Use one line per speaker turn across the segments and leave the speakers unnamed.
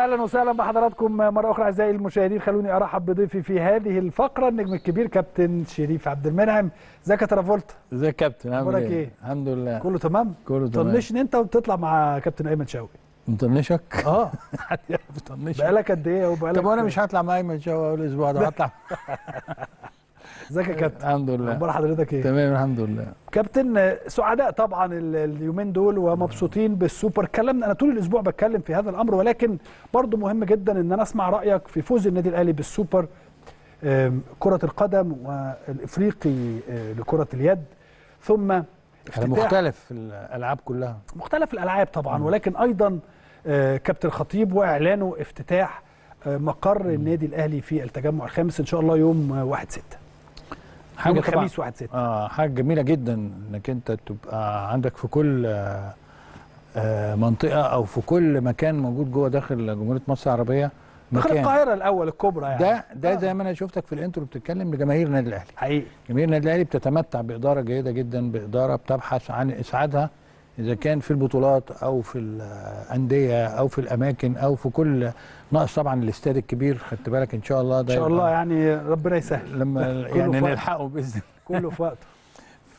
اهلا وسهلا بحضراتكم مره اخرى اعزائي المشاهدين خلوني ارحب بضيفي في هذه الفقره النجم الكبير كابتن شريف عبد المنعم ازيك يا ترافولتا
ازيك يا كابتن عامل
اخبارك
ايه؟
ايه؟
الحمد لله
كله تمام
كله تمام
طنشني انت وبتطلع مع كابتن ايمن شوقي
مطنشك؟
اه
مطنشك
بقالك قد ايه وبقالك
طب وانا مش هطلع مع ايمن شوقي اول اسبوع ده هطلع
ازيك يا كابتن
الحمد لله
اخبار حضرتك ايه
تمام الحمد لله
كابتن سعداء طبعا ال- اليومين دول ومبسوطين بالسوبر اتكلمنا انا طول الاسبوع بتكلم في هذا الامر ولكن برضو مهم جدا ان انا اسمع رايك في فوز النادي الاهلي بالسوبر آم، كره القدم والافريقي آه، لكره اليد ثم
على
افتتاح
مختلف في الالعاب كلها
مختلف الالعاب طبعا ولكن ايضا آه، كابتن خطيب واعلانه افتتاح آه، مقر النادي الاهلي في التجمع الخامس ان شاء الله يوم آه، 1 6 يوم
طبعا
الخميس 1 6
اه حاجه جميله جدا انك انت تبقى عندك في كل آه، آه، منطقه او في كل مكان موجود جوه داخل جمهوريه مصر العربيه
داخل
مكان
القاهره الاول الكبرى يعني
ده ده
آه.
زي ما انا شفتك في الانترو بتتكلم لجماهير النادي الاهلي
حقيقي
جماهير النادي الاهلي بتتمتع باداره جيده جدا باداره بتبحث عن اسعادها اذا كان في البطولات او في الانديه او في الاماكن او في كل ناقص طبعا الاستاد الكبير خدت بالك ان شاء الله
ان
ده
شاء
يبقى
الله يعني ربنا يسهل
لما
كله
يعني
في وقت.
نلحقه باذن
كله في وقته
ف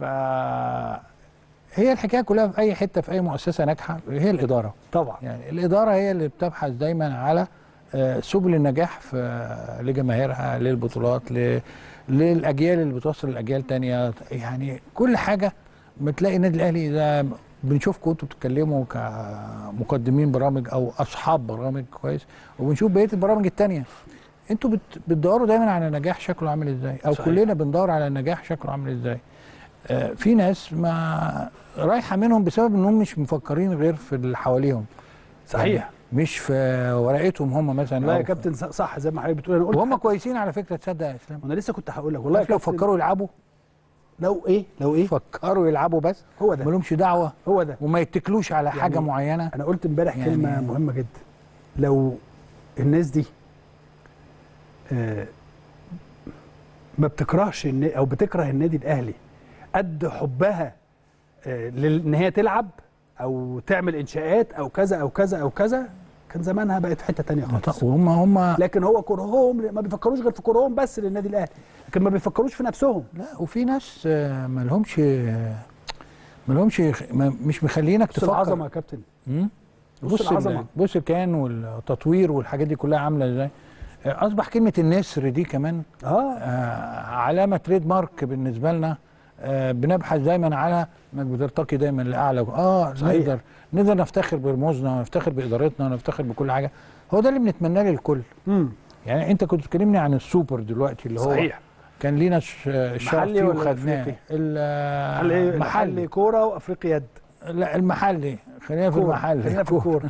هي الحكايه كلها في اي حته في اي مؤسسه ناجحه هي الاداره
طبعا
يعني الاداره هي اللي بتبحث دايما على آه، سبل النجاح في لجماهيرها للبطولات ل- للاجيال اللي بتوصل لاجيال تانية يعني كل حاجه بتلاقي النادي الاهلي ده بنشوفكم انتوا بتتكلموا كمقدمين برامج او اصحاب برامج كويس وبنشوف بقيه البرامج التانية انتوا بت- بتدوروا دايما على نجاح شكله عامل ازاي او
صحيح.
كلنا بندور على نجاح شكله عامل ازاي آه، في ناس ما رايحه منهم بسبب انهم مش مفكرين غير في اللي حواليهم
صحيح
يعني مش في ورقتهم هم مثلا
لا
أو
يا
في-
كابتن ص- صح زي ما حضرتك بتقول انا قلت
وهم كويسين على فكره تصدق يا اسلام
انا لسه كنت هقول لك والله
والله
يا
لو
كابتن
فكروا يلعبوا
لو ايه لو ايه
فكروا يلعبوا بس
هو ده
مالهمش دعوه
هو ده
وما يتكلوش على
يعني
حاجه معينه
انا قلت امبارح
يعني-
كلمه مهمه جدا لو الناس دي آه، ما بتكرهش النا- او بتكره النادي الاهلي قد حبها آه، لل- ان هي تلعب او تعمل انشاءات او كذا او كذا او كذا كان زمانها بقت في حته تانية خالص
وهم هم
لكن هو كرههم ما بيفكروش غير في كرههم بس للنادي الاهلي لكن ما بيفكروش في نفسهم
لا وفي ناس آه، مالهمش مالهمش ما- مش مخلينك
بص
تفكر
العظمه يا كابتن
مم؟
بص
بص
العظمه
ال- بص الكيان والتطوير والحاجات دي كلها عامله ازاي آه، اصبح كلمه النسر دي كمان
اه
آه، علامه تريد مارك بالنسبه لنا آه، بنبحث دايما على انك بترتقي دايما لاعلى اه
صحيح.
نقدر نقدر نفتخر برموزنا ونفتخر بادارتنا ونفتخر بكل حاجه هو ده اللي بنتمناه للكل
امم
يعني انت كنت بتكلمني عن السوبر دلوقتي اللي هو
صحيح
كان لينا ش- الشرف
محلي
فيه
ولا
وخدناه
أفريقي؟
ال-
محلي محلي
محلي
كوره وافريقيا يد
لا المحلي خلينا في
كورة.
المحلي
خلينا في الكوره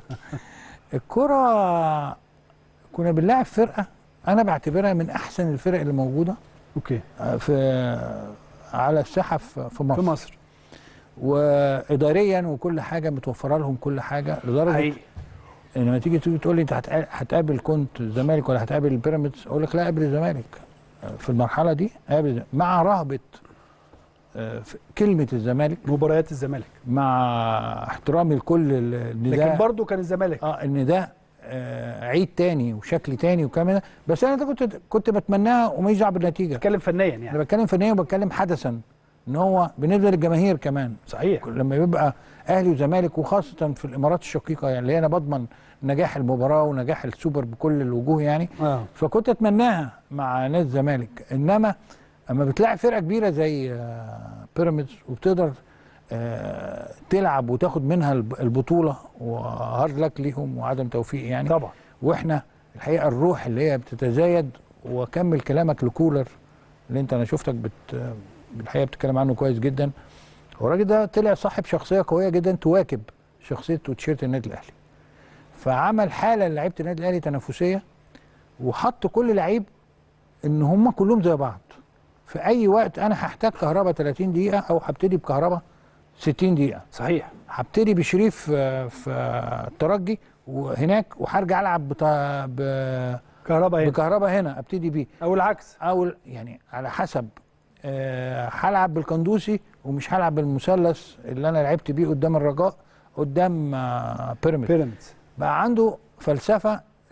الكرة كنا بنلاعب فرقة أنا بعتبرها من أحسن الفرق اللي موجودة
اوكي
آه، في على الساحة في في مصر,
في مصر
وإداريا وكل حاجة متوفرة لهم كل حاجة لدرجة
حقيقي
إن لما تيجي تيجي تقول لي أنت هتقا- هتقابل كنت الزمالك ولا هتقابل البيراميدز أقول لك لا قابل الزمالك آه، في المرحلة دي قابل الزمالك. مع رهبة آه، في كلمة الزمالك
مباريات الزمالك
مع احترامي لكل ال- ان
لكن
ده
برضو كان الزمالك
اه ان ده آه عيد تاني وشكل تاني وكمان بس انا ده كنت كنت بتمناها وماليش دعوه بالنتيجه
بتتكلم فنيا
انا
يعني
بتكلم فنيا وبتكلم حدثا ان هو بالنسبه للجماهير كمان
صحيح
لما يبقى اهلي وزمالك وخاصه في الامارات الشقيقه يعني اللي هي انا بضمن نجاح المباراه ونجاح السوبر بكل الوجوه يعني
اه
فكنت اتمناها مع نادي الزمالك انما اما بتلاعب فرقه كبيره زي آه، بيراميدز وبتقدر آه، تلعب وتاخد منها الب- البطوله وهارد لك ليهم وعدم توفيق يعني
طبعا
واحنا الحقيقه الروح اللي هي بتتزايد وكمل كلامك لكولر اللي انت انا شفتك بت الحقيقه بتتكلم عنه كويس جدا هو الراجل ده طلع صاحب شخصيه قويه جدا تواكب شخصيه وتيشيرت النادي الاهلي فعمل حاله لعيبه النادي الاهلي تنافسيه وحط كل لعيب ان هم كلهم زي بعض في اي وقت انا هحتاج كهرباء 30 دقيقه او هبتدي بكهرباء 60 دقيقه
صحيح
هبتدي بشريف آه، في الترجي وهناك وهرجع العب بتا- ب-
كهرباء هنا
بكهرباء هنا ابتدي بيه
او العكس
او يعني على حسب آه، هلعب بالقندوسي ومش هلعب بالمثلث اللي انا لعبت بيه قدام الرجاء قدام آه، بيراميدز
بيراميدز
بقى عنده فلسفه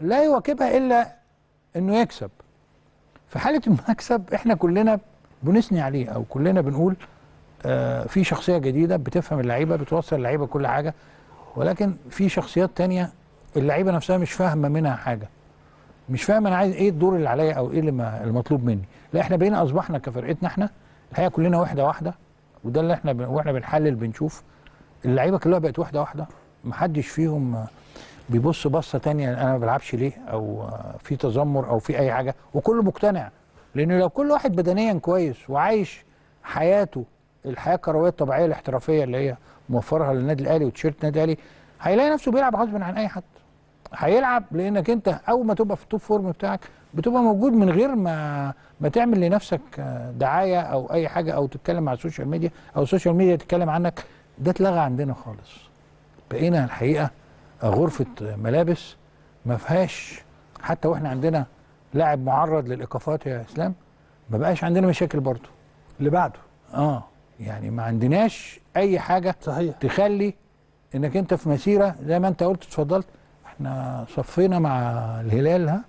لا يواكبها الا انه يكسب في حاله المكسب احنا كلنا بنثني عليه او كلنا بنقول آه في شخصيه جديده بتفهم اللعيبه بتوصل اللعيبه كل حاجه ولكن في شخصيات تانية اللعيبه نفسها مش فاهمه منها حاجه مش فاهم انا عايز ايه الدور اللي عليا او ايه اللي ما- المطلوب مني لا احنا بقينا اصبحنا كفرقتنا احنا الحقيقه كلنا واحده واحده وده اللي احنا ب... واحنا بنحلل بنشوف اللعيبه كلها بقت واحده واحده محدش فيهم آه، بيبص بصه تانية انا ما بلعبش ليه او آه، في تذمر او في اي حاجه وكله مقتنع لانه لو كل واحد بدنيا كويس وعايش حياته الحياه الكرويه الطبيعيه الاحترافيه اللي هي موفرها للنادي الاهلي وتيشيرت النادي الاهلي هيلاقي نفسه بيلعب غصب عن اي حد هيلعب لانك انت اول ما تبقى في التوب فورم بتاعك بتبقى موجود من غير ما ما تعمل لنفسك آه، دعايه او اي حاجه او تتكلم على السوشيال ميديا او السوشيال ميديا تتكلم عنك ده اتلغى عندنا خالص بقينا الحقيقه غرفه ملابس ما فيهاش حتى واحنا عندنا لاعب معرض للايقافات يا اسلام ما بقاش عندنا مشاكل برضه
اللي بعده
اه يعني ما عندناش اي حاجه
صحيح
تخلي انك انت في مسيره زي ما انت قلت اتفضلت احنا صفينا مع الهلال ها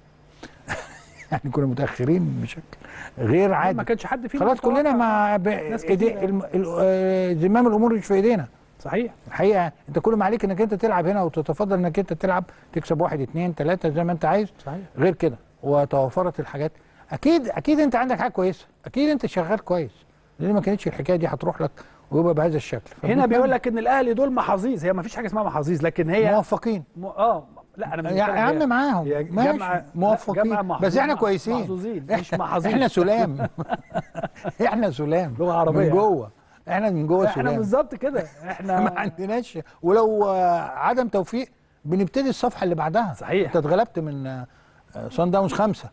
يعني كنا متاخرين بشكل غير
ما
عادي
كانش حد فينا
خلاص كلنا
متوقع.
مع ب...
ناس
إيدي...
كتيرة.
الم... ال... آه، زمام الامور مش في ايدينا
صحيح
الحقيقه انت كل ما عليك انك انت تلعب هنا وتتفضل انك انت تلعب تكسب واحد اتنين تلاته زي ما انت عايز
صحيح
غير كده وتوفرت الحاجات اكيد اكيد انت عندك حاجه كويسه اكيد انت شغال كويس لان ما كانتش الحكايه دي هتروح لك ويبقى بهذا الشكل
هنا
فبنتمنى-
بيقول لك ان الاهلي دول محظوظ هي ما فيش حاجه اسمها محظوظ لكن هي
موفقين
م... اه لا انا
يا يا عم معاهم
يا
ماشي
جامعة- لا،
موفقين
جامعة محظوظ-
بس احنا كويسين
محظوظين مش محظوظين
احنا سلام احنا سلام
لغة عربية.
من جوه احنا من جوه
احنا
سلام
بالظبط كده
ما
احنا
عندناش ولو آه، عدم توفيق بنبتدي الصفحه اللي بعدها
صحيح.
انت اتغلبت من آه، آه، صن داونز خمسه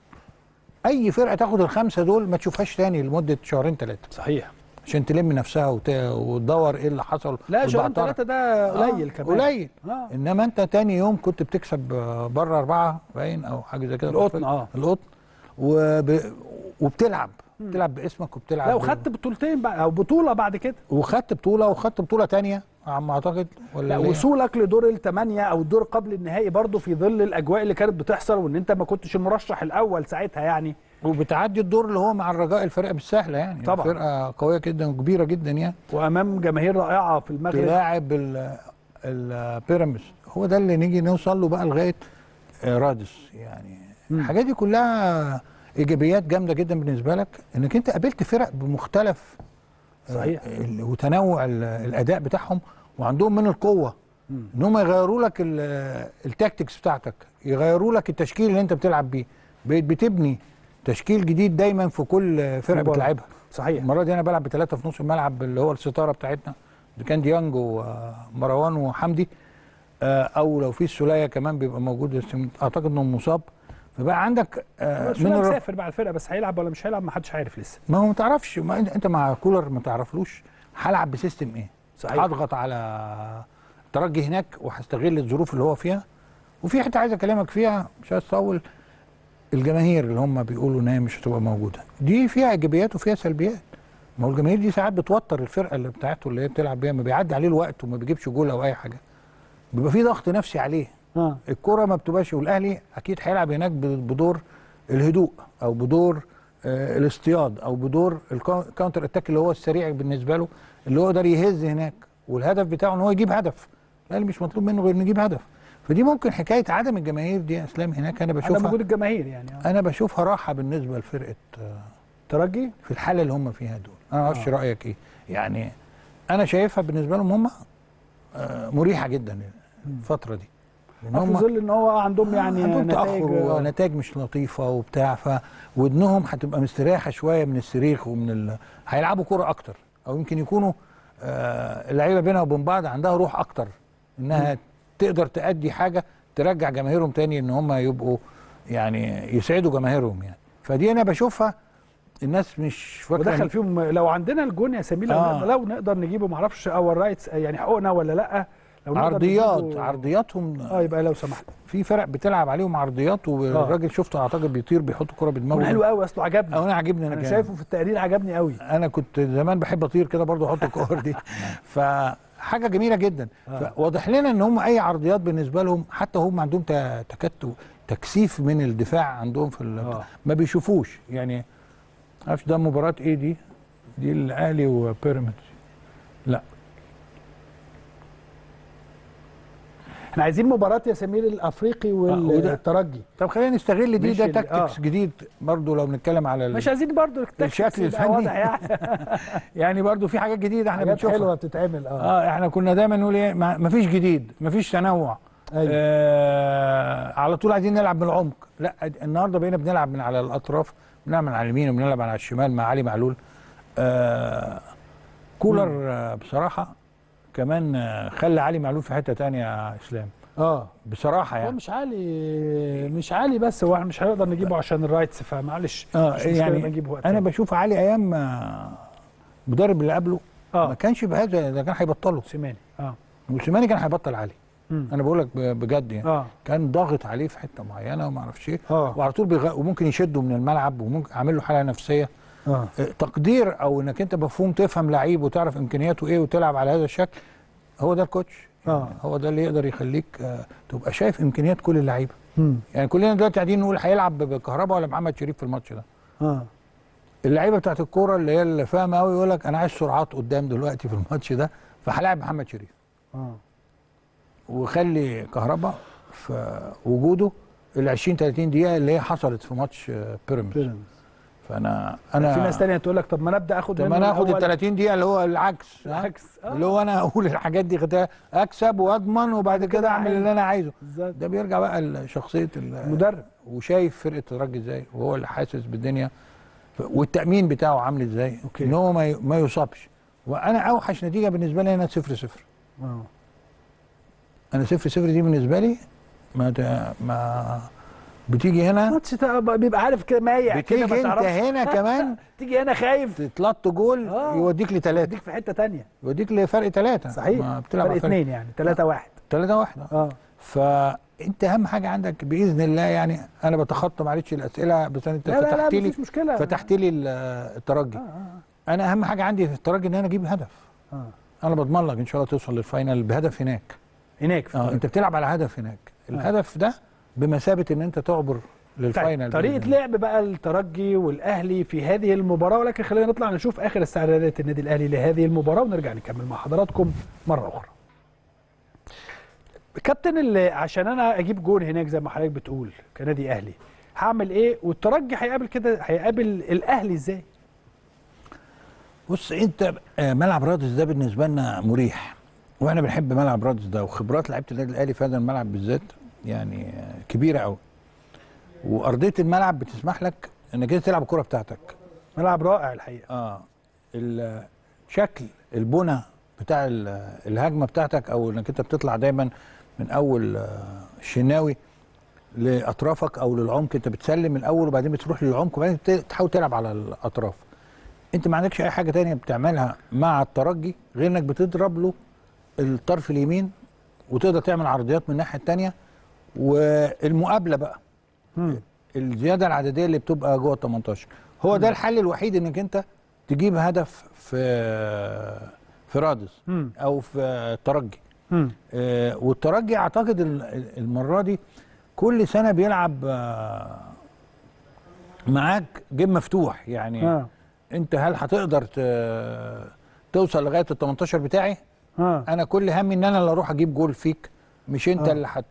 اي فرقه تاخد الخمسه دول ما تشوفهاش تاني لمده شهرين ثلاثه
صحيح
عشان تلم نفسها وت... وتدور ايه اللي حصل
لا شهرين
والبعترة.
ثلاثه ده قليل
آه،
كمان
قليل
اه
انما انت تاني يوم كنت بتكسب آه، بره اربعه باين او حاجه زي كده
القطن اه
القطن وب... وبتلعب بتلعب باسمك وبتلعب
لا
ب-
وخدت بطولتين بقى او بطوله بعد كده
وخدت بطوله وخدت بطوله تانية عم اعتقد ولا
لا
ليه؟
وصولك لدور الثمانيه او الدور قبل النهائي برضه في ظل الاجواء اللي كانت بتحصل وان انت ما كنتش المرشح الاول ساعتها يعني
وبتعدي الدور اللي هو مع الرجاء الفرقه مش سهله يعني
طبعا.
فرقه قويه جدا وكبيره جدا يعني
وامام جماهير رائعه في المغرب
تلاعب ال- البيراميدز هو ده اللي نيجي نوصل له بقى لغايه آه، رادس يعني
مم.
الحاجات دي كلها ايجابيات جامده جدا بالنسبه لك انك انت قابلت فرق بمختلف آه،
صحيح.
ال- وتنوع ال- الاداء بتاعهم وعندهم من القوه
مم.
ان هم يغيروا لك ال- التاكتكس بتاعتك يغيروا لك التشكيل اللي انت بتلعب بيه بقيت بتبني تشكيل جديد دايما في كل فرقه
مباراة.
بتلعبها
صحيح
المره دي انا بلعب بثلاثه في نص الملعب اللي هو الستاره بتاعتنا اللي كان ديانج ومروان وحمدي آه، او لو في السوليه كمان بيبقى موجود بس اعتقد انه مصاب فبقى عندك آه،
بس
من
هو
الر-
مسافر مع الفرقه بس هيلعب ولا مش هيلعب ما حدش عارف لسه
ما هو ما تعرفش ما انت انت مع كولر ما تعرفلوش هلعب بسيستم ايه
صحيح.
هضغط على ترجي هناك وهستغل الظروف اللي هو فيها وفي حته عايز اكلمك فيها مش عايز اطول الجماهير اللي هم بيقولوا ان هي مش هتبقى موجوده دي فيها ايجابيات وفيها سلبيات ما هو الجماهير دي ساعات بتوتر الفرقه اللي بتاعته اللي هي بتلعب بيها ما بيعدي عليه الوقت وما بيجيبش جول او اي حاجه بيبقى في ضغط نفسي عليه
اه
الكرة ما بتبقاش والاهلي اكيد هيلعب هناك ب- بدور الهدوء او بدور آه، الاصطياد او بدور الكاونتر اتاك اللي هو السريع بالنسبه له اللي هو يقدر يهز هناك والهدف بتاعه ان هو يجيب هدف الاهلي مش مطلوب منه غير انه يجيب هدف فدي ممكن حكايه عدم الجماهير دي يا اسلام هناك انا
على
بشوفها
وجود الجماهير يعني آه.
انا بشوفها راحه بالنسبه لفرقه آه،
ترجي
في الحاله اللي هم فيها دول انا ما اعرفش رايك ايه يعني انا شايفها بالنسبه لهم هم آه، مريحه جدا الفتره دي لان
آه، في
هم
ظل ان هو عندهم يعني
عندهم
نتائج
تاخر
آه،
ونتائج مش لطيفه وبتاع فودنهم هتبقى مستريحه شويه من الصريخ ومن ال... هيلعبوا كوره اكتر او يمكن يكونوا آه اللعيبه بينها وبين بعض عندها روح اكتر انها تقدر تأدي حاجه ترجع جماهيرهم تاني ان هم يبقوا يعني يسعدوا جماهيرهم يعني فدي انا بشوفها الناس مش فاكره
ودخل
إن-
فيهم لو عندنا الجون يا سمير لو,
آه.
نقدر لو نقدر نجيبه معرفش اور رايتس يعني حقوقنا ولا لا لو نقدر
عرضيات
نجيبه-
عرضياتهم
اه يبقى لو سمحت
في فرق بتلعب عليهم عرضيات والراجل شفته اعتقد بيطير بيحط كرة بدماغه
جون حلو قوي اصله عجبني
أو انا عاجبني انا
انا
كمان.
شايفه في التقرير عجبني قوي
انا كنت زمان بحب اطير كده برضو احط الكور دي فحاجه جميله جدا
آه.
واضح لنا ان هم اي عرضيات بالنسبه لهم حتى هم عندهم ت- تكتل تكثيف من الدفاع عندهم في ال-
آه.
ما بيشوفوش يعني عارف ده مباراه ايه دي دي الاهلي وبيراميدز لا
احنا عايزين مباراه يا سمير الافريقي
وده-
والترجي
طب خلينا نستغل دي
مش
ده
ال-
تاكتكس
آه.
جديد برضو لو بنتكلم على ال...
مش عايزين برضو
الشكل
يبقى
الفني.
واضح يعني
يعني برضو في حاجات جديده احنا
حاجات
بنشوفها
حلوه بتتعمل اه,
اه احنا كنا دايما نقول ايه ما ما فيش جديد ما فيش تنوع
أيوة.
آه على طول عايزين نلعب من العمق لا النهارده بقينا بنلعب من على الاطراف بنلعب من على اليمين وبنلعب على الشمال مع علي معلول آه كولر آه بصراحه كمان آه خلى علي معلول في حته تانية يا اسلام
اه
بصراحه
هو
يعني
مش عالي مش عالي بس هو احنا مش هنقدر نجيبه عشان الرايتس فمعلش
اه
مش مشكلة
يعني
نجيبه وقت
انا
تاني.
بشوف علي ايام ما المدرب اللي قبله ما
اه
كانش بهذا ده كان هيبطله
سيماني اه
موسيماني كان هيبطل علي
مم.
انا بقول لك ب- بجد يعني
اه
كان ضاغط عليه في حته معينه وما اعرفش ايه
اه
وعلى طول بيغ... وممكن يشده من الملعب وممكن عامل له حاله نفسيه
اه
آه، تقدير او انك انت مفهوم تفهم لعيب وتعرف امكانياته ايه وتلعب على هذا الشكل هو ده الكوتش يعني
آه.
هو ده اللي يقدر يخليك آه، تبقى شايف امكانيات كل اللعيبه
مم.
يعني كلنا دلوقتي قاعدين نقول هيلعب بكهرباء ولا محمد شريف في الماتش ده
اه
اللعيبه بتاعت الكوره اللي هي اللي فاهمه قوي يقول لك انا عايز سرعات قدام دلوقتي في الماتش ده فهلاعب محمد شريف
اه
وخلي كهرباء في وجوده ال 20 30 دقيقه اللي هي حصلت في ماتش آه، بيراميدز
بيراميدز.
فانا انا
في ناس تانية تقول لك طب ما نبدا اخد
طب
منه
ما انا اخد ال
الأول.
30 دقيقه اللي هو العكس ها؟
العكس آه.
اللي هو انا اقول الحاجات دي كده اكسب واضمن وبعد كده اعمل اللي انا عايزه
بالظبط
ده بيرجع بقى لشخصيه ال-
المدرب
وشايف فرقه الراجل ازاي وهو اللي حاسس بالدنيا ف- والتامين بتاعه عامل ازاي
أوكي.
ان هو ما ي- ما يصابش وانا اوحش نتيجه بالنسبه لي انا 0 0
اه
انا 0 0 دي بالنسبه لي ما ت- ما بتيجي هنا
الماتش ده بيبقى عارف كده مايع كده
بتيجي
ما
انت
تعرفش
هنا كمان
تيجي هنا خايف
تتلط جول
آه.
يوديك لثلاثه
اديك في حته تانية
يوديك لفرق ثلاثه
صحيح
بتلعب
فرق
على فرق
اثنين يعني ثلاثة واحد
ثلاثه واحده
اه
فانت اهم حاجه عندك باذن الله يعني انا بتخطى معلش الاسئله بس انت
لا لا لا
فتحت لي
مفيش مشكلة
فتحت لي ال- الترجي
اه اه
انا اهم حاجه عندي في الترجي ان انا اجيب هدف
اه
انا بضمن لك ان شاء الله توصل للفاينل بهدف هناك
هناك في
اه
الترجي.
انت بتلعب على هدف هناك الهدف ده بمثابه ان انت تعبر للفاينل
طيب طريقة
بإذن الله.
لعب بقى الترجي والأهلي في هذه المباراة ولكن خلينا نطلع نشوف آخر استعدادات النادي الأهلي لهذه المباراة ونرجع نكمل مع حضراتكم مرة أخرى. كابتن اللي عشان أنا أجيب جون هناك زي ما حضرتك بتقول كنادي أهلي هعمل إيه والترجي هيقابل كده هيقابل الأهلي إزاي؟
بص انت آه، ملعب رادس ده بالنسبه لنا مريح واحنا بنحب ملعب رادس ده وخبرات لعيبه النادي الاهلي في هذا الملعب بالذات يعني آه، كبيره قوي وارضيه الملعب بتسمح لك انك انت تلعب الكره بتاعتك
ملعب رائع الحقيقة.
اه ال- شكل البنى بتاع ال- الهجمه بتاعتك او انك انت بتطلع دايما من اول آه، الشناوي لاطرافك او للعمق انت بتسلم الاول وبعدين بتروح للعمق وبعدين ت- تحاول تلعب على الاطراف انت ما عندكش اي حاجه تانية بتعملها مع الترجي غير انك بتضرب له الطرف اليمين وتقدر تعمل عرضيات من الناحيه التانية والمقابله بقى
مم.
الزياده العدديه اللي بتبقى جوه ال 18 هو ده الحل الوحيد انك انت تجيب هدف في في رادس
مم.
او في الترجي
مم.
آه، والترجي اعتقد ال- المره دي كل سنه بيلعب آه، معاك جيم مفتوح يعني
اه
انت هل هتقدر ت- توصل لغايه ال 18 بتاعي
اه
انا كل همي ان انا اللي اروح اجيب جول فيك مش انت
آه.
اللي هت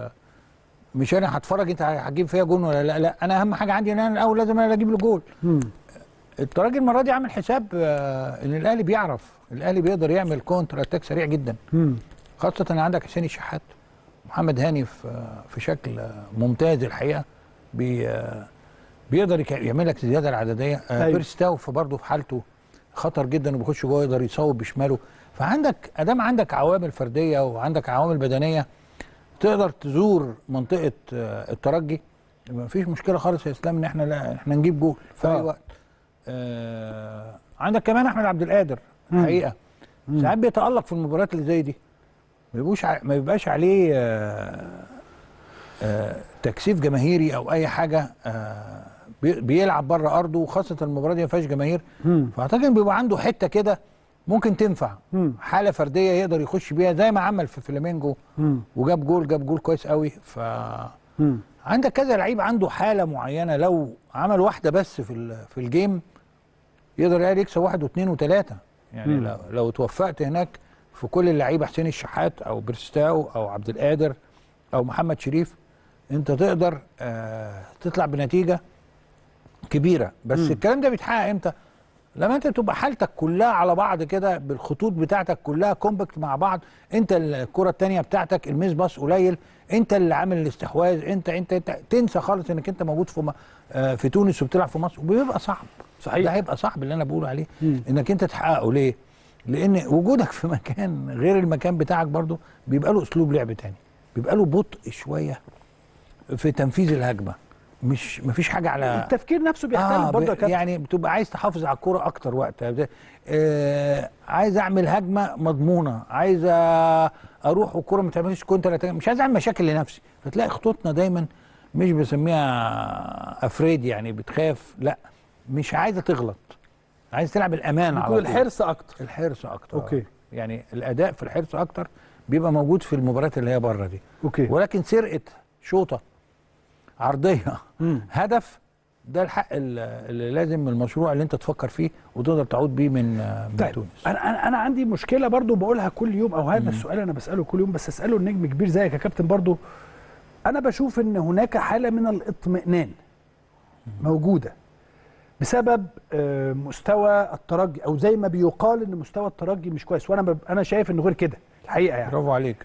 مش انا هتفرج انت هتجيب فيها جول ولا لا لا انا اهم حاجه عندي ان انا الاول لازم انا اللي اجيب له جول
مم.
الترجي المره دي عامل حساب آه، ان الاهلي بيعرف الاهلي بيقدر يعمل كونتر اتاك سريع جدا
مم.
خاصه ان عندك حسين الشحات محمد هاني في آه، في شكل آه، ممتاز الحقيقه بي آه، بيقدر يك- يعمل لك الزياده العدديه آه،
أيوة.
بيرس تاو في برضه في حالته خطر جدا وبيخش جوه يقدر يصوب بشماله فعندك ادام عندك عوامل فرديه وعندك عوامل بدنيه تقدر تزور منطقه آه، الترجي ما فيش مشكله خالص يا اسلام ان احنا لا احنا نجيب جول في اي
آه.
وقت آه عندك كمان احمد عبد القادر
مم.
الحقيقه
مم.
ساعات بيتالق في المباريات اللي زي دي ما بيبقوش ع- ما بيبقاش عليه آه آه تكثيف جماهيري او اي حاجه آه بي- بيلعب بره ارضه وخاصه المباراه دي ما فيهاش جماهير
مم.
فاعتقد إن بيبقى عنده حته كده ممكن تنفع
مم.
حاله فرديه يقدر يخش بيها زي ما عمل في فلامينجو
مم.
وجاب جول جاب جول كويس قوي ف
مم.
عندك كذا لعيب عنده حاله معينه لو عمل واحده بس في ال- في الجيم يقدر يعني يكسب واحد واثنين وثلاثه يعني
مم.
لو, لو توفقت هناك في كل اللعيبه حسين الشحات او بيرستاو او عبد القادر او محمد شريف انت تقدر آه تطلع بنتيجه كبيره بس
مم.
الكلام ده بيتحقق امتى؟ لما انت تبقى حالتك كلها على بعض كده بالخطوط بتاعتك كلها كومباكت مع بعض انت الكره الثانيه بتاعتك الميس باص قليل انت اللي عامل الاستحواذ انت انت انت تنسى خالص انك انت موجود في م- آه، في تونس وبتلعب في مصر وبيبقى صعب
صحيح.
ده هيبقى صعب اللي انا بقول عليه
مم.
انك انت تحققه ليه؟ لان وجودك في مكان غير المكان بتاعك برضو بيبقى له اسلوب لعب تاني بيبقى له بطء شويه في تنفيذ الهجمه مش مفيش حاجه على
التفكير نفسه بيختلف
آه
برضه يا
ب-
كابتن
يعني بتبقى عايز تحافظ على الكوره اكتر وقت آه عايز اعمل هجمه مضمونه عايز آه، اروح والكوره ما تعملش كونتر مش عايز اعمل مشاكل لنفسي فتلاقي خطوطنا دايما مش بسميها افريد يعني بتخاف لا مش عايزه تغلط عايز تلعب الامان على
يكون
طول
الحرص اكتر
الحرص اكتر
أوكي.
يعني الاداء في الحرص اكتر بيبقى موجود في المباريات اللي هي بره دي
اوكي
ولكن سرقه شوطه عرضيه
مم.
هدف ده الحق ال- اللي لازم المشروع اللي انت تفكر فيه وتقدر تعود بيه من من
طيب
تونس
انا انا انا عندي مشكله برضو بقولها كل يوم او هذا السؤال انا بساله كل يوم بس اساله النجم كبير زيك يا كابتن برضو انا بشوف ان هناك حاله من الاطمئنان موجوده بسبب آه، مستوى الترجي او زي ما بيقال ان مستوى الترجي مش كويس وانا ب- انا شايف انه غير كده الحقيقه يعني
برافو عليك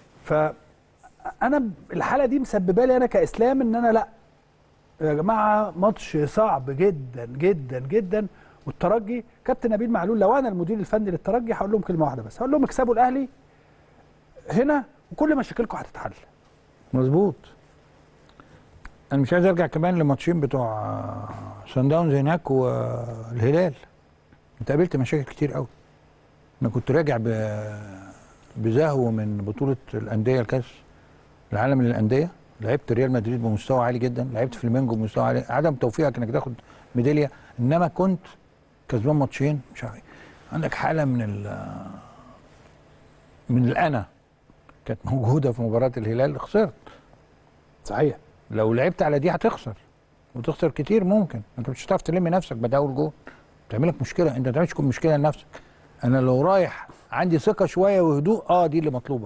فانا الحاله دي مسببه لي انا كاسلام ان انا لا يا جماعه ماتش صعب جدا جدا جدا والترجي كابتن نبيل معلول لو انا المدير الفني للترجي هقول لهم كلمه واحده بس هقول لهم اكسبوا الاهلي هنا وكل مشاكلكم هتتحل
مظبوط انا مش عايز ارجع كمان لماتشين بتوع سان داونز هناك والهلال انت قابلت مشاكل كتير قوي انا كنت راجع ب- بزهو من بطوله الانديه الكاس العالم للانديه لعبت ريال مدريد بمستوى عالي جدا لعبت فلامينجو بمستوى عالي عدم توفيقك انك تاخد ميداليه انما كنت كسبان ماتشين مش عارف إيه. عندك حاله من ال من الانا كانت موجوده في مباراه الهلال خسرت
صحيح
لو لعبت على دي هتخسر وتخسر كتير ممكن انت مش هتعرف تلم نفسك بعد اول جول تعمل لك مشكله انت ما تعملش مشكله لنفسك انا لو رايح عندي ثقه شويه وهدوء اه دي اللي مطلوبه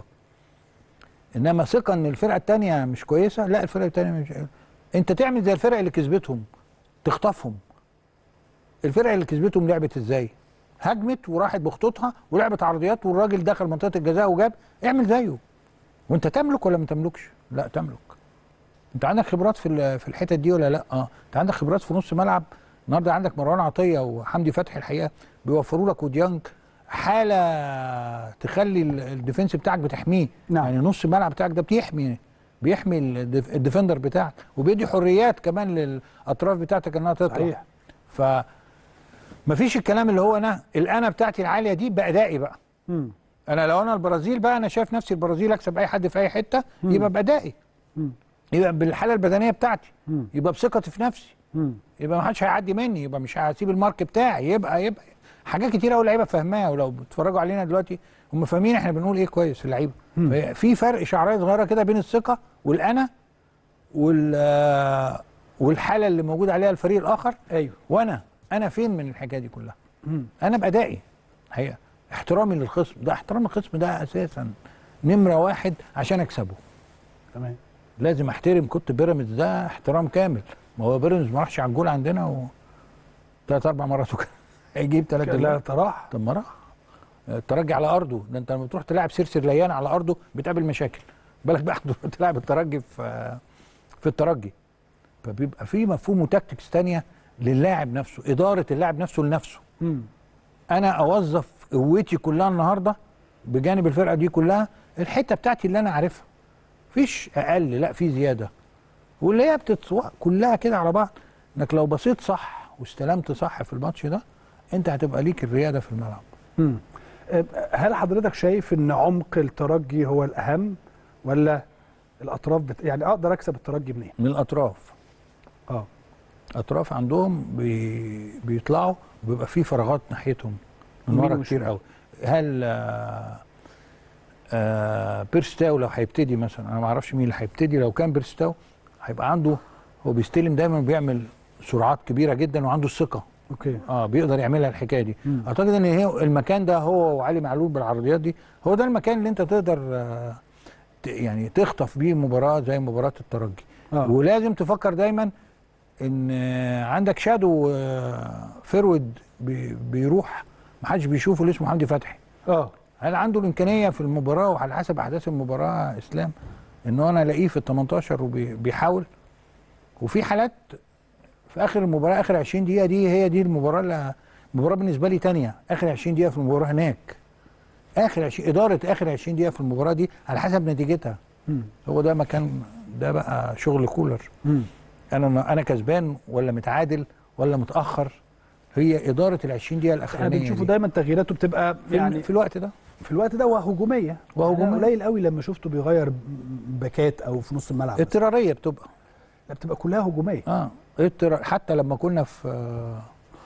انما ثقه ان الفرقه الثانيه مش كويسه لا الفرقه الثانيه مش انت تعمل زي الفرق اللي كسبتهم تخطفهم الفرقه اللي كسبتهم لعبت ازاي هجمت وراحت بخطوطها ولعبت عرضيات والراجل دخل منطقه الجزاء وجاب اعمل زيه وانت تملك ولا ما تملكش لا تملك انت عندك خبرات في ال- في الحتت دي ولا لا اه انت عندك خبرات في نص ملعب النهارده عندك مروان عطيه وحمدي فتحي الحقيقه بيوفروا لك وديانج حاله تخلي ال- الديفنس بتاعك بتحميه
نعم.
يعني نص الملعب بتاعك ده بيحمي بيحمي الديف- الديفندر بتاعك وبيدي حريات كمان للاطراف بتاعتك انها تطلع
صحيح
ف مفيش الكلام اللي هو انا الانا بتاعتي العاليه دي بادائي بقى
مم.
انا لو انا البرازيل بقى انا شايف نفسي البرازيل اكسب اي حد في اي حته يبقى بادائي
مم.
يبقى بالحاله البدنيه بتاعتي
مم.
يبقى بثقتي في نفسي
مم.
يبقى ما حدش هيعدي مني يبقى مش هسيب المارك بتاعي يبقى يبقى حاجات كتير قوي اللعيبه فاهماها ولو بتتفرجوا علينا دلوقتي هم فاهمين احنا بنقول ايه كويس اللعيبه فهي- في فرق شعرايه صغيره كده بين الثقه والانا وال آه، والحاله اللي موجود عليها الفريق الاخر
ايوه
وانا انا فين من الحكايه دي كلها
مم.
انا بادائي حقيقه احترامي للخصم ده احترام الخصم ده اساسا نمره واحد عشان اكسبه
تمام
لازم احترم كنت بيراميدز ده احترام كامل ما هو بيراميدز ما راحش على الجول عندنا و ثلاث اربع مرات وكان هيجيب ثلاث
لا تراح
طب ما راح الترجي على ارضه ده انت لما تروح تلعب سيرسي ريان على ارضه بتقابل مشاكل بالك بقى تلعب الترجي في في الترجي فبيبقى في مفهوم وتكتكس تانية للاعب نفسه اداره اللاعب نفسه لنفسه
مم.
انا اوظف قوتي كلها النهارده بجانب الفرقه دي كلها الحته بتاعتي اللي انا عارفها فيش اقل لا في زياده واللي هي بتتسوق كلها كده على بعض انك لو بصيت صح واستلمت صح في الماتش ده انت هتبقى ليك الرياده في الملعب
مم. أه، هل حضرتك شايف ان عمق الترجي هو الاهم ولا الاطراف بت... يعني اقدر اكسب الترجي منين؟
من الاطراف
اه
اطراف عندهم بي... بيطلعوا وبيبقى في فراغات ناحيتهم من
يمين
ورا
وشمال.
كتير قوي هل آه آه بيرستاو لو هيبتدي مثلا انا ما اعرفش مين اللي هيبتدي لو كان بيرستاو هيبقى عنده هو بيستلم دايما بيعمل سرعات كبيره جدا وعنده الثقه
اوكي
اه بيقدر يعملها الحكايه دي
مم.
اعتقد ان هي المكان ده هو وعلي معلول بالعرضيات دي هو ده المكان اللي انت تقدر آه ت- يعني تخطف بيه مباراه زي مباراه الترجي
اه
ولازم تفكر دايما ان آه، عندك شادو آه، فرود بي- بيروح محدش بيشوفه اللي اسمه حمدي فتحي
اه
هل عنده الامكانيه في المباراه وعلى حسب احداث المباراه اسلام ان انا الاقيه في ال 18 وبيحاول وفي حالات في اخر المباراه اخر 20 دقيقه دي هي دي المباراه اللي المباراه بالنسبه لي تانية اخر 20 دقيقه في المباراه هناك اخر 20 اداره اخر 20 دقيقه في المباراه دي على حسب نتيجتها
مم.
هو ده مكان ده بقى شغل كولر
مم.
انا انا كسبان ولا متعادل ولا متاخر هي اداره ال 20 دقيقه
احنا
الاخرانيه
بنشوفه
دي.
دايما تغييراته بتبقى
في,
يعني
يعني في الوقت ده
في الوقت ده وهجوميه
وهجومية.
أنا قليل قوي لما شفته بيغير باكات او في نص الملعب مثلاً.
اضطراريه بتبقى
لا بتبقى كلها هجوميه
اه اضطرار حتى لما كنا في آه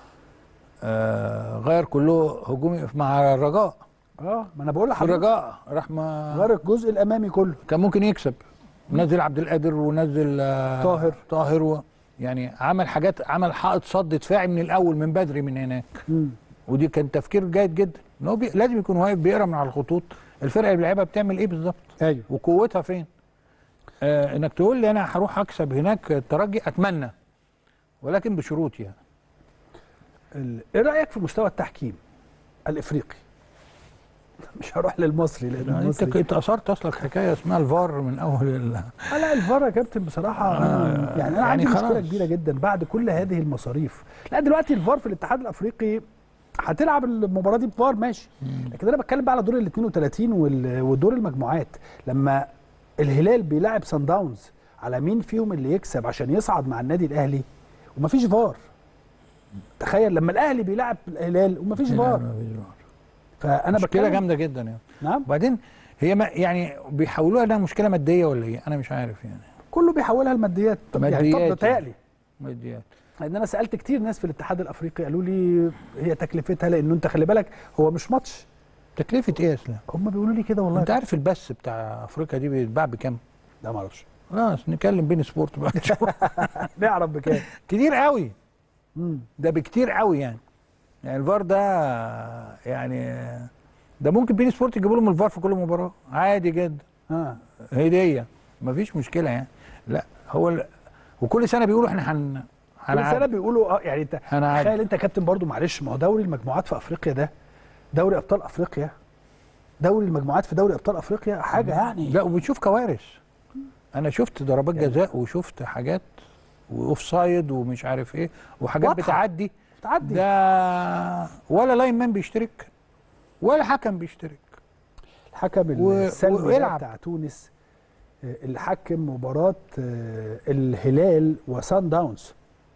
آه غير كله هجومي مع الرجاء
اه ما انا بقول
في
لحضرتك
الرجاء راح ما
غير الجزء الامامي كله
كان ممكن يكسب نزل عبد القادر ونزل آه
طاهر.
طاهر و يعني عمل حاجات عمل حائط صد دفاعي من الاول من بدري من هناك
مم.
ودي كان تفكير جيد جدا ان هو بي... لازم يكون واقف بيقرا من على الخطوط الفرقه اللي بيلعبها بتعمل ايه بالظبط
ايوه
وقوتها فين آه انك تقول لي انا هروح اكسب هناك الترجي اتمنى ولكن بشروط يعني
ال- ايه رايك في مستوى التحكيم الافريقي مش هروح للمصري لان
انت
المصري
انت اثرت اصلك حكايه اسمها الفار من اول ال...
آه لا الفار يا كابتن بصراحه
آه،
يعني انا
يعني
عندي مشكله
خلاص.
كبيره جدا بعد كل هذه المصاريف لا دلوقتي الفار في الاتحاد الافريقي هتلعب المباراه دي بفار ماشي لكن انا بتكلم بقى على دور ال 32 وال- ودور المجموعات لما الهلال بيلاعب سان داونز على مين فيهم اللي يكسب عشان يصعد مع النادي الاهلي ومفيش فار تخيل لما الاهلي بيلاعب الهلال ومفيش فار فانا
مشكله
بتكلم
جامده جدا يعني
نعم
وبعدين هي ما يعني بيحولوها انها مشكله ماديه ولا ايه انا مش عارف يعني
كله بيحولها لماديات طب يعني طب
ماديات
بتهيألي
ماديات
لان انا سالت كتير ناس في الاتحاد الافريقي قالوا لي هي تكلفتها لانه انت خلي بالك هو مش ماتش
تكلفه ايه يا اسلام
هم بيقولوا لي كده والله
انت عارف البث بتاع افريقيا دي بيتباع بكام
لا ما اعرفش
خلاص نتكلم بين سبورت بقى
نعرف بكام
كتير قوي
مم.
ده بكتير قوي يعني يعني الفار ده يعني ده ممكن بين سبورت يجيبوا لهم الفار في كل مباراه عادي جدا
اه
هديه مفيش مشكله يعني لا هو ال... وكل سنه بيقولوا احنا هن
كل سنه
هنعاد
بيقولوا اه يعني انت
هنعاد
تخيل انت يا كابتن برضو معلش ما هو دوري المجموعات في افريقيا ده دوري ابطال افريقيا دوري المجموعات في دوري ابطال افريقيا حاجه يعني
لا وبتشوف كوارث انا شفت ضربات جزاء وشفت حاجات واوف سايد ومش عارف ايه وحاجات
واضحة.
بتعدي
تعدي
ده ولا لاين مان بيشترك ولا حكم بيشترك
الحكم
و-
السلبي ده
ويلعب.
بتاع تونس آه، اللي حكم مباراه آه، الهلال وسان داونز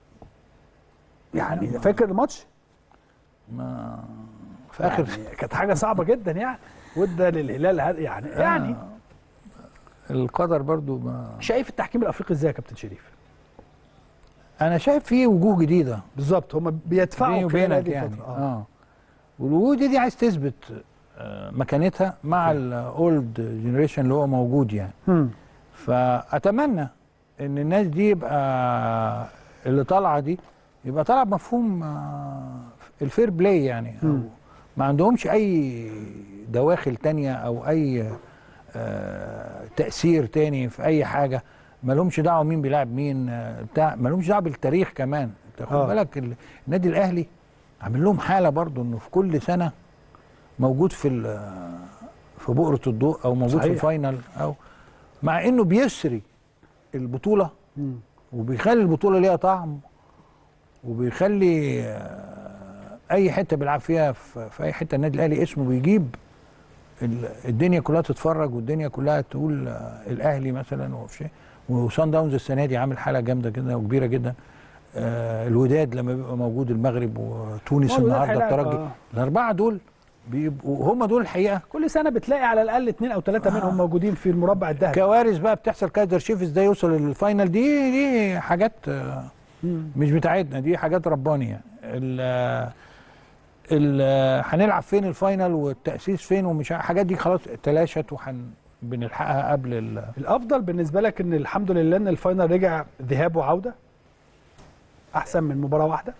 يعني فاكر الماتش
ما في اخر
يعني كانت حاجه صعبه جدا يعني وادى للهلال هذا- يعني يعني
القدر برضو ما
شايف التحكيم الافريقي ازاي يا كابتن شريف
انا شايف فيه وجوه جديده
بالظبط هم بيدفعوا
بيني
خلال
وبينك
هذه
يعني
الفترة.
اه والوجوه دي, دي عايز تثبت آه، مكانتها مع الاولد جنريشن اللي هو موجود يعني
مم.
فاتمنى ان الناس دي يبقى اللي طالعه دي يبقى طالعه بمفهوم آه، الفير بلاي يعني او
مم.
ما عندهمش اي دواخل تانية او اي آه، تاثير تاني في اي حاجه ما لهمش دعوه مين بيلعب مين آه، بتاع ما لهمش دعوه بالتاريخ كمان انت خد
آه.
بالك ال- النادي الاهلي عامل لهم حاله برضو انه في كل سنه موجود في ال- في بؤره الضوء او موجود
صحيح.
في الفاينل او مع انه بيسري البطوله
مم.
وبيخلي البطوله ليها طعم وبيخلي آه، اي حته بيلعب فيها في في اي حته النادي الاهلي اسمه بيجيب ال- الدنيا كلها تتفرج والدنيا كلها تقول آه، الاهلي مثلا وفي شيء وسان داونز السنه دي عامل حاله جامده جدا وكبيره جدا آه، الوداد لما بيبقى موجود المغرب وتونس
هو الوداد
النهارده
هيلاعب،
الترجي
آه.
الاربعه دول بيبقوا هم دول الحقيقه
كل سنه بتلاقي على الاقل اثنين او ثلاثه منهم موجودين في المربع الذهبي
كوارث بقى بتحصل كايزر شيفز ده يوصل للفاينل دي دي حاجات آه،
مم.
مش بتاعتنا دي حاجات رباني يعني ال ال هنلعب فين الفاينل والتاسيس فين ومش ع- حاجات دي خلاص تلاشت وحن بنلحقها قبل ال...
الافضل بالنسبه لك ان الحمد لله ان الفاينل رجع ذهاب وعوده احسن من مباراه واحده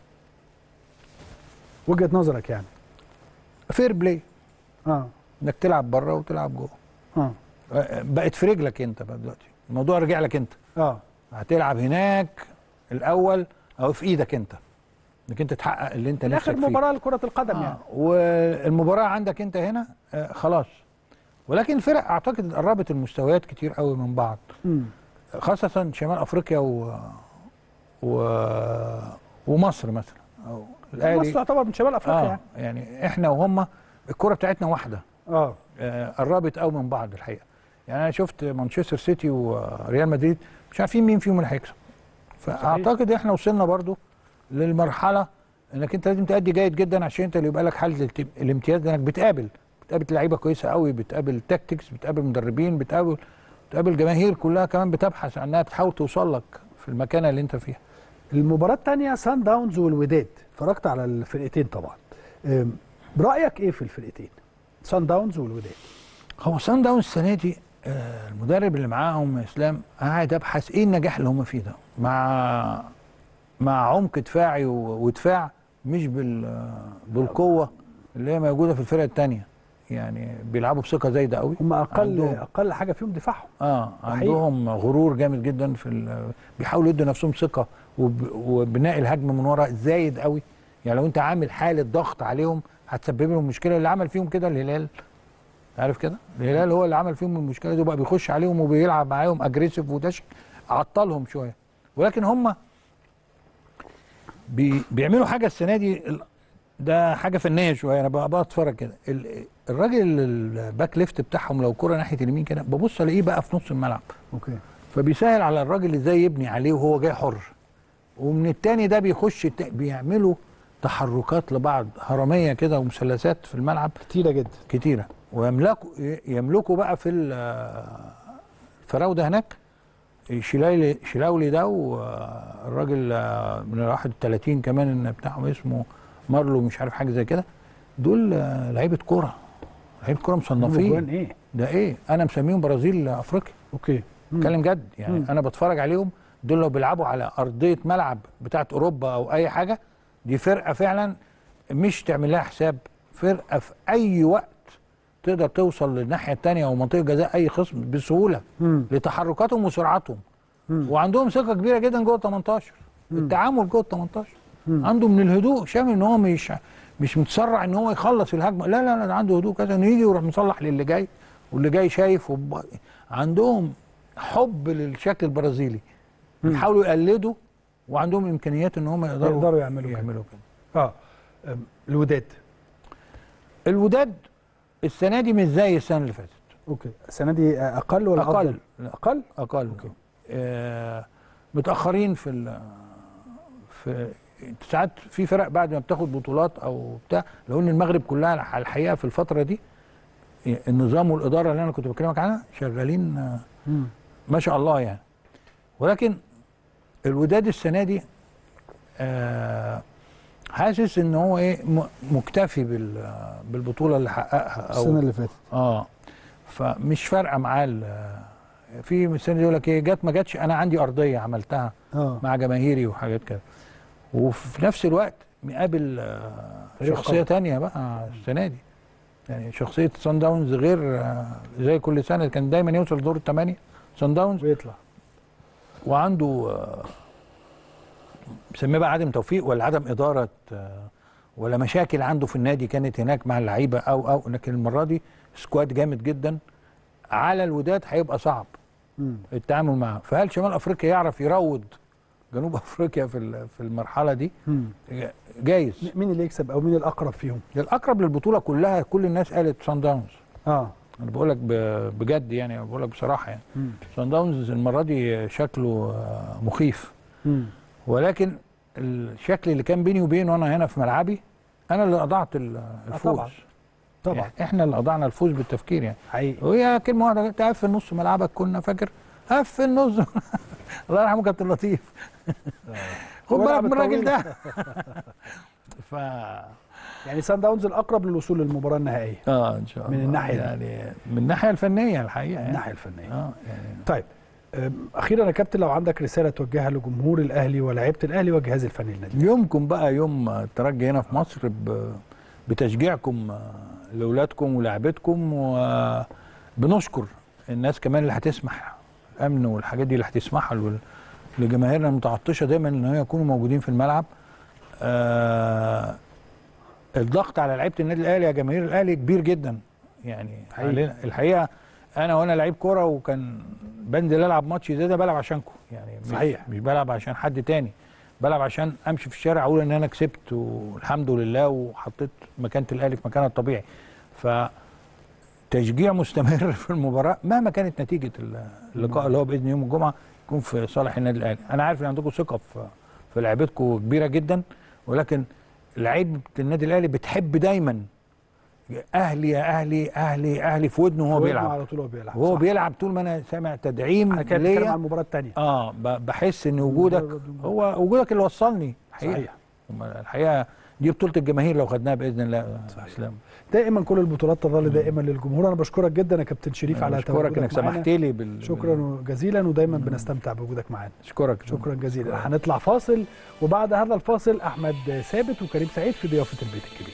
وجهه نظرك يعني
فير بلاي
اه
انك تلعب بره وتلعب جوه
اه
بقت في رجلك انت بقى دلوقتي الموضوع رجع لك انت
اه
هتلعب هناك الاول او في ايدك انت انك انت تحقق اللي انت
في اخر
نفسك فيه
مباراه لكره القدم
آه.
يعني
والمباراه عندك انت هنا آه خلاص ولكن الفرق اعتقد قربت المستويات كتير قوي من بعض
مم.
خاصه شمال افريقيا و... و... ومصر مثلا او
مصر تعتبر من شمال افريقيا
اه
يعني
يعني احنا وهم الكره بتاعتنا واحده
اه
آه، قربت قوي من بعض الحقيقه يعني انا شفت مانشستر سيتي وريال مدريد مش عارفين مين فيهم اللي هيكسب فاعتقد احنا وصلنا برضو للمرحله انك انت لازم تأدي جيد جدا عشان انت اللي يبقى لك حاله الت- الامتياز انك بتقابل بتقابل لعيبه كويسه قوي بتقابل تاكتكس بتقابل مدربين بتقابل بتقابل جماهير كلها كمان بتبحث عنها بتحاول توصل لك في المكانه اللي انت فيها
المباراه الثانيه سان داونز والوداد اتفرجت على الفرقتين طبعا أم، رايك ايه في الفرقتين سان داونز والوداد
هو سان داون السنه دي آه، المدرب اللي معاهم اسلام قاعد ابحث ايه النجاح اللي هم فيه ده مع مع عمق دفاعي و- ودفاع مش بال آه، بالقوه اللي هي موجوده في الفرقه الثانيه يعني بيلعبوا بثقه زايده قوي
هم اقل
عندهم-
اقل حاجه فيهم دفاعهم
اه
حقيقي.
عندهم غرور جامد جدا في ال- بيحاولوا يدوا نفسهم ثقه وب- وبناء الهجمه من ورا زايد قوي يعني لو انت عامل حاله ضغط عليهم هتسبب لهم مشكله اللي عمل فيهم كده الهلال عارف كده الهلال هو اللي عمل فيهم المشكله دي وبقى بيخش عليهم وبيلعب معاهم اجريسيف ودش عطلهم شويه ولكن هم بي بيعملوا حاجه السنه دي ال- ده حاجه فنيه شويه انا بقى بقى اتفرج كده ال- الراجل الباك ليفت بتاعهم لو كره ناحيه اليمين كده ببص الاقيه بقى في نص الملعب
اوكي
فبيسهل على الراجل ازاي يبني عليه وهو جاي حر ومن التاني ده بيخش التا- بيعملوا تحركات لبعض هرميه كده ومثلثات في الملعب
كتيره جدا
كتيره ويملكوا يملكوا بقى في ال- الفراوده هناك شلاولي شلاولي ده والراجل آه، من الواحد 30 كمان بتاعهم اسمه مارلو مش عارف حاجه زي كده دول آه، لعيبه كوره لعيبه كوره
جوان
مصنفين
ايه
ده ايه انا مسميهم برازيل افريقيا
اوكي مم.
اتكلم جد يعني
مم.
انا بتفرج عليهم دول لو بيلعبوا على ارضيه ملعب بتاعت اوروبا او اي حاجه دي فرقه فعلا مش تعمل لها حساب فرقه في اي وقت تقدر توصل للناحيه الثانيه او منطقه جزاء اي خصم بسهوله
مم.
لتحركاتهم وسرعتهم
مم.
وعندهم ثقه كبيره جدا جوه ال 18 التعامل جوه ال 18
مم.
عنده من الهدوء شامل ان هو مش مش متسرع ان هو يخلص الهجمه لا لا لا ده عنده هدوء كذا انه يجي ويروح مصلح للي جاي واللي جاي شايف وب... عندهم حب للشكل البرازيلي بيحاولوا يقلدوا وعندهم امكانيات ان هم يقدروا
يقدروا يعملوا كده.
يعملوا كده
اه أم، الوداد
الوداد السنه دي مش زي السنه اللي فاتت
اوكي السنه دي اقل ولا
اقل
أفضل؟
لا
اقل
اقل
أوكي.
آه متاخرين في ال في ساعات في فرق بعد ما بتاخد بطولات او بتاع لو ان المغرب كلها على الحقيقه في الفتره دي النظام والاداره اللي انا كنت بكلمك عنها شغالين آه،
مم.
ما شاء الله يعني ولكن الوداد السنه دي آه حاسس ان هو ايه م- مكتفي بال- بالبطوله اللي حققها او
السنه اللي فاتت
اه فمش فارقه معاه ال- في السنه دي يقول لك ايه جت ما جاتش انا عندي ارضيه عملتها
اه
مع جماهيري وحاجات كده وفي نفس الوقت مقابل آه،
فريق
شخصيه
قوي.
تانية بقى السنه دي يعني شخصيه سان داونز غير آه، زي كل سنه كان دايما يوصل لدور الثمانيه سان داونز
ويطلع
وعنده آه، مسميه بقى عدم توفيق ولا عدم اداره آه، ولا مشاكل عنده في النادي كانت هناك مع اللعيبه او او لكن المره دي سكواد جامد جدا على الوداد هيبقى صعب
مم.
التعامل معه فهل شمال افريقيا يعرف يروض جنوب افريقيا في ال- في المرحله دي
مم.
جايز
م- مين اللي يكسب او مين الاقرب فيهم
الاقرب للبطوله كلها كل الناس قالت سان داونز
اه
انا بقول لك ب- بجد يعني بقول لك بصراحه يعني
مم.
سان داونز المره دي شكله آه، مخيف
مم.
ولكن الشكل اللي كان بيني وبينه وانا هنا في ملعبي انا اللي اضعت ال- الفوز
طبعاً. طبعا
إح- احنا اللي اضعنا الفوز بالتفكير يعني
حقيقي
وهي كلمه واحده انت قفل نص ملعبك كنا فاكر قفل نص الله يرحمه كابتن لطيف خد بالك
واللعب
من الراجل
الطويل.
ده ف
يعني سان داونز الاقرب للوصول للمباراه النهائيه
اه ان شاء
من
الله
الناحية دي.
يعني من الناحيه الفنيه الحقيقه
من
يعني.
الناحيه الفنيه
اه يعني
طيب أم، اخيرا يا كابتن لو عندك رساله توجهها لجمهور الاهلي ولاعيبه االاهلي والجهاز الفني للنادي
يومكم بقى يوم الترجي هنا في مصر ب- بتشجيعكم لاولادكم ولاعبتكم وبنشكر الناس كمان اللي هتسمح الامن والحاجات دي اللي هتسمحها لل- لجماهيرنا المتعطشه دايما ان هي يكونوا موجودين في الملعب آه الضغط على لعيبه النادي الاهلي يا جماهير الاهلي كبير جدا يعني
حقيقي.
علينا الحقيقه انا وانا لعيب كوره وكان بنزل العب ماتش زي ده بلعب عشانكم يعني مش
صحيح.
مش بلعب عشان حد تاني بلعب عشان امشي في الشارع اقول ان انا كسبت والحمد لله وحطيت مكانه الاهلي في مكانها الطبيعي ف تشجيع مستمر في المباراه مهما كانت نتيجه اللقاء اللي هو باذن يوم الجمعه يكون في صالح النادي الاهلي انا عارف ان عندكم ثقه في في لعيبتكم كبيره جدا ولكن لعيبه النادي الاهلي بتحب دايما اهلي يا اهلي اهلي اهلي في ودنه وهو
ودنه
بيلعب
على طول وهو بيلعب
وهو
صح.
بيلعب طول ما انا سامع تدعيم
انا كده بتكلم عن
ليا
المباراه الثانيه
اه ب- بحس ان وجودك هو وجودك اللي وصلني الحقيقه
صحيح
الحقيقه دي بطوله الجماهير لو خدناها باذن الله يا
صحيح.
اسلام
دائما كل البطولات تظل دائما للجمهور انا بشكرك جدا يا كابتن شريف على
اشكرك انك
تواجدك معانا.
سمحت لي بال
شكرا جزيلا ودايما بنستمتع بوجودك معانا
اشكرك
شكرا جزيلا هنطلع فاصل وبعد هذا الفاصل احمد ثابت وكريم سعيد في ضيافه البيت الكبير